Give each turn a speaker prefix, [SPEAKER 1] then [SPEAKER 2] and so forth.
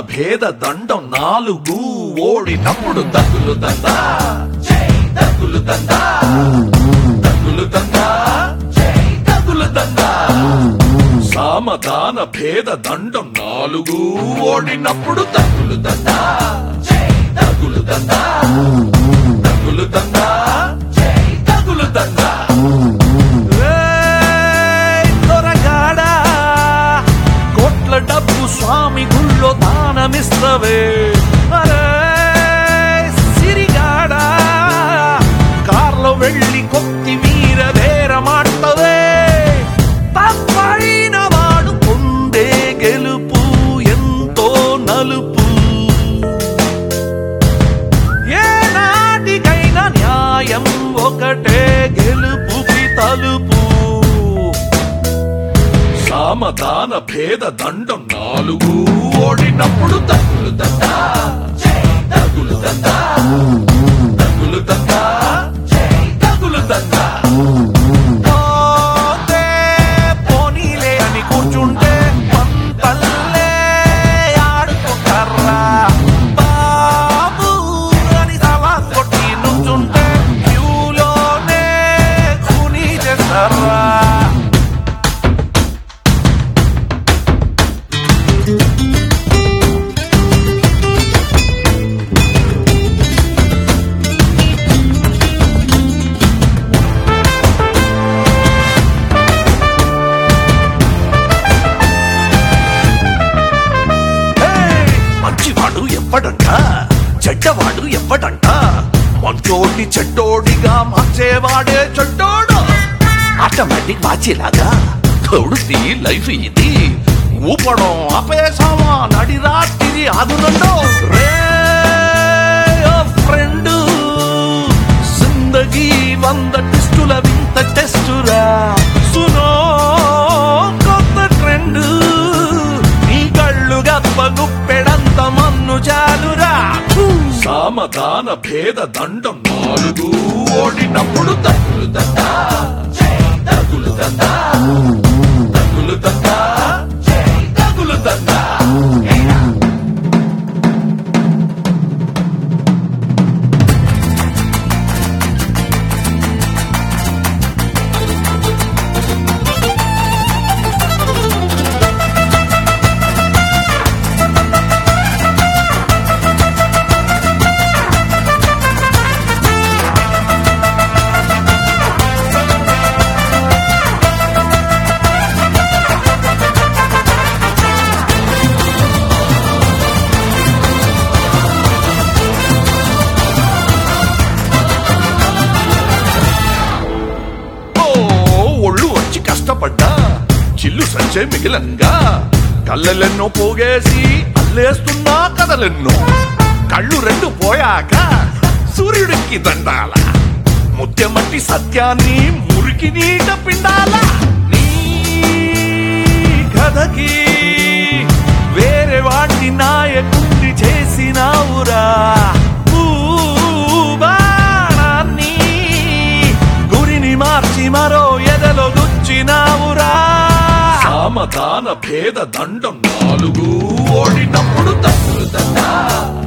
[SPEAKER 1] భేద దండం నాలుగు ఓడినప్పుడు తగులు దందా జై తగులు దందా తగులు దందా జై తగులు దందా సామధాన భేద దండం నాలుగు ఓడినప్పుడు తగులు దందా జై తగులు దందా తగులు దందా జై తగులు దందా ఏయ్ దొరగాడా కోట్ల డబ్బు స్వామి గుళ్ళో దానమిస్తవే అరే సిరిగాడా కార్లో వెళ్ళి కొత్తి వీర మాటవే తప్పైన వాడు పొందే గెలుపు ఎంతో నలుపు ఏ నాటికైనా న్యాయం ఒకటే గెలుపుకి తలుపు సామధాన భేద దండం నాలుగు ఓడినప్పుడు తగులు దందా జై తగులు దందా తగులు దందా జై తగులు దందా పోతే పోనీలే అని కూర్చుంటే పంతల్లే ఆడుకుంటారా బాబు అని సవా కొట్టి నుంచుంటే క్యూలోనే కూనీ చేస్తారా ఏయ్! మంచివాడు ఎవ్వడంట చెడ్డవాడు ఎవ్వడంట మంచోడిని చెడ్డోడిగా మార్చేవాడే చెడ్డోడు ఆటోమేటిక్ వాచేలాగా తోడుది లైఫ్ ఇది ఊపడం ఆపేసామా నడి రాత్రి ఆగునండో రే ఫ్రెండ్ జిందగీ వంద టెస్టుల వింత టెస్టురా సునో కొత్త ట్రెండ్ నీ కళ్ళు గప్ప గుప్పెడంత మన్ను చాలురా సామధాన భేద దండం నాలుగు ఓడినప్పుడు తగులు దందా జై తగులు దందా తగులు దందా జై తగులు దందా ఓ ఒళ్ళు వచ్చి కష్టపడ్డా చిల్లు సంచే మిగిలంగా కళ్ళెన్నో పోగేసి అల్లేస్తున్నా కథలెన్నో కళ్ళు రెండు పోయాక సూర్యుడికి దండాల ముత్యమట్టి సత్యాన్ని మురికి నీట పిండాల నీ కథకి వేరే వాడిని నాయకుడిని చేసినావురా భూభారాన్ని గురిని మార్చి మరో ఎదలో గుచ్చినావురా సామధాన భేద దండం నాలుగు ఓడినప్పుడు తప్పులు దండా